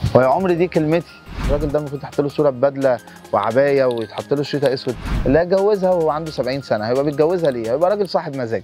ويا عمري دي كلمتي الراجل ده المفروض تحط له صوره ببدله وعبايه ويتحط له شيطه اسود اللي هيتجوزها وهو عنده 70 سنه هيبقى بيتجوزها ليه؟ هيبقى راجل صاحب مزاج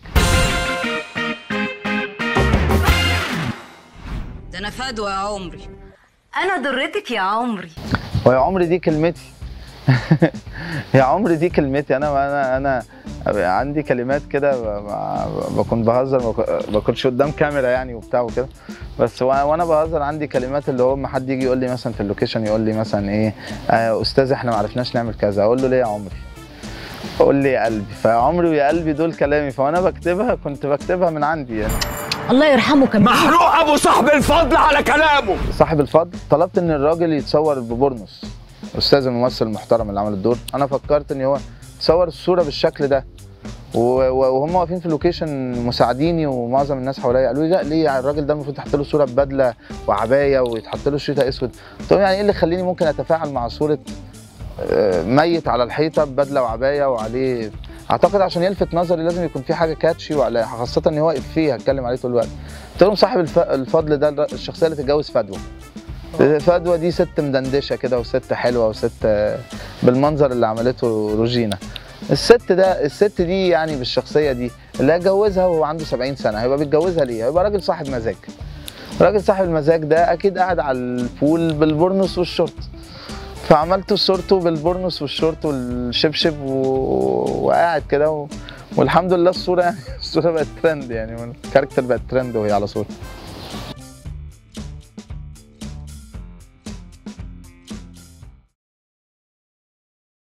ده انا فدوى يا عمري انا ضرتك يا عمري ويا عمري دي كلمتي يا عمري دي كلمتي انا انا انا عندي كلمات كده ب- ب- بكون بهزر ما بك- بكونش قدام كاميرا يعني وبتاع وكده بس و- وانا بهزر عندي كلمات اللي هو اما حد يجي يقول لي مثلا في اللوكيشن يقول لي مثلا ايه آه استاذ احنا ما عرفناش نعمل كذا اقول له ليه يا عمري قول لي يا قلبي فيا عمري ويا قلبي دول كلامي فانا بكتبها كنت بكتبها من عندي يعني الله يرحمه كان محروق ابو صاحب الفضل على كلامه صاحب الفضل طلبت ان الراجل يتصور ببورنوس استاذ الممثل المحترم اللي عمل الدور انا فكرت ان هو تصور الصوره بالشكل ده و- و- وهم واقفين في اللوكيشن مساعديني ومعظم الناس حواليا قالوا لي لا ليه الراجل ده المفروض تحط له صوره ببدله وعبايه ويتحط له شيطه اسود قلت لهم يعني ايه اللي يخليني ممكن اتفاعل مع صوره آه، ميت على الحيطه ببدله وعبايه وعليه اعتقد عشان يلفت نظري لازم يكون في حاجه كاتشي وعلى خاصه ان هو افيه هتكلم عليه طول الوقت قلت لهم صاحب الف- الفضل ده الر- الشخصيه اللي تتجوز فدوى فدوى دي ست مدندشه كده وست حلوه وست آه، بالمنظر اللي عملته روجينا الست ده الست دي يعني بالشخصيه دي اللي هيتجوزها وهو عنده 70 سنه هيبقى بيتجوزها ليه؟ هيبقى راجل صاحب مزاج راجل صاحب المزاج ده اكيد قاعد على البول بالبورنوس والشورت فعملت صورته بالبورنوس والشورت والشبشب و... وقاعد كده و... والحمد لله الصوره يعني الصوره بقت ترند يعني الكاركتر بقت ترند وهي على صورته